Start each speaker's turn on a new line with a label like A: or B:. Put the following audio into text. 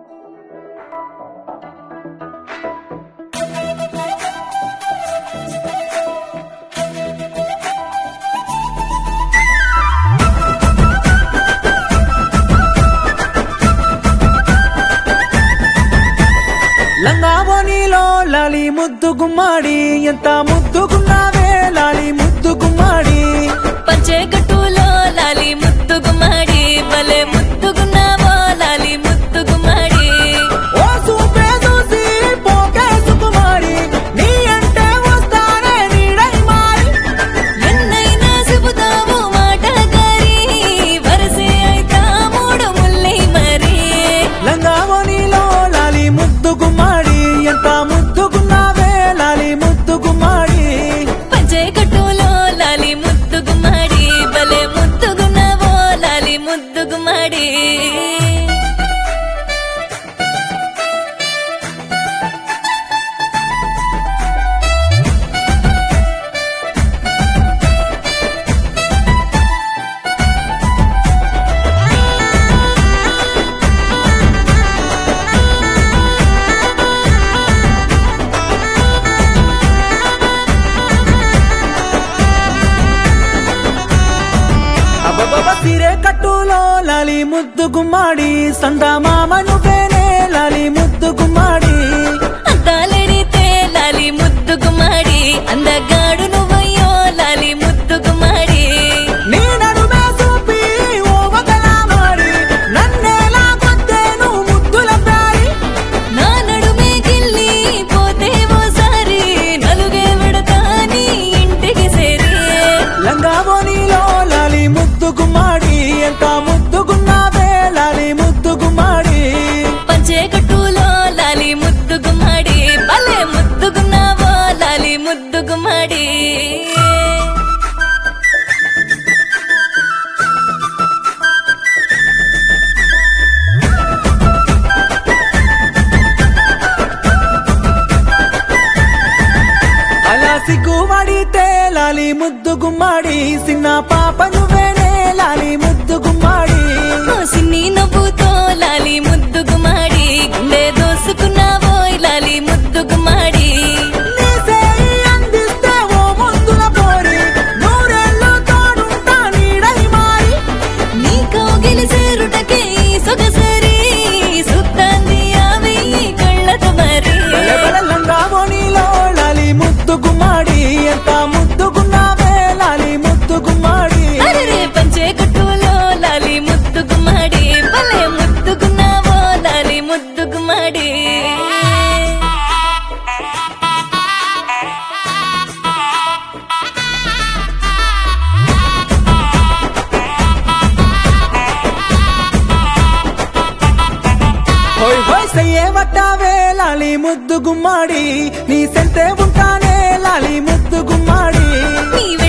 A: లంగావోనిలో లాలి ముద్దు గుమ్మాడి ఎంత ముద్దుగున్నావే లాలి ముద్దు గుమ్మాడి
B: పంచేకట్టులో లాలి ముత్తు గుమ్మడి భలే ముత్తుగున్నావో లాలి ముత్తు గుమ్మడి
A: ఓ సూపే చూసి పోకే సుకుమారి నీ అంటే వస్తానే నీడై మారి
B: ఎన్నైనా చెబుతావు మాట గారి వరసే అయితా మూడు ముల్లై మరి
A: లంగావోనిలో లాలి ముద్దు గుమ్మాడి ఎంత ముద్దుగున్నావే లాలి ముద్దు గుమ్మాడి
B: పంచేకట్టులో లాలి ముత్తు గుమ్మడి భలే ముత్తుగున్నావో లాలి ముద్దు గుమ్మడి
A: అబ్బబ్బబ్బ సిరే కట్టులో లాలి ముద్దు గుమ్మాడి సందమామ నువ్వేనే లాలి ముద్దు గుమ్మాడి
B: అద్దాలడితే లాలి ముద్దు గుమ్మడి అందగాడు నువ్వయ్యో లాలి ముద్దు గుమ్మడి
A: నీ నడుమే చూపి ఓ వదలా మారి నన్నేలా కొత్తేను ముద్దుల ప్యారి
B: నా నడుమే గిల్లి పోతే ఓసారి నలుగే విడతా నీ ఇంటికి సేరి
A: లంగావోనిలో లాలి ముద్దు గుమ్మాడి ఎంత ముద్దుగున్నావే లాలి ముద్దు గుమ్మాడి
B: పంచేకట్టులో లాలి ముద్దు గుమ్మడి భలే ముద్దుగున్నావో లాలి ముద్దు గుమ్మడి
A: అలా సిగ్గుమడితే లాలి ముద్దు గుమ్మాడి చిన్న పాప నువ్వేనే లాలి ముద్దు గుమ్మాడి
B: ఓ సిన్ని నవ్వుతో లాలి ముద్దు గుమ్మడి గుండె దోసుకున్నావో లాలి ముద్దు గుమ్మడి
A: నీ చేయి అందిస్తే ఓ ముద్దుల పోరి నూరేళ్ళు తోడుంటా నీడై మారి
B: నీ కౌగిలి సేరుటకే ఈ సొగసరి సుత్తాంది అవి కళ్ళతో మరి
A: లంగావోనిలో లాలి ముద్దు గుమ్మాడి ఎంత ముద్దుగున్నావే లాలి ముద్దు గుమ్మాడి
B: అరే పంచే కట్టులో లాలి ముద్దు గుమ్మడి భలే ముద్దుగున్నావో లాలి ముద్దు గుమ్మడి
A: హోయ్ హోయ్ సయ్యే వట్టావే లాలి ముద్దు గుమ్మాడి నీ సెంతే ఉంటానే లాలి ముద్దు గుమ్మాడి
B: నీ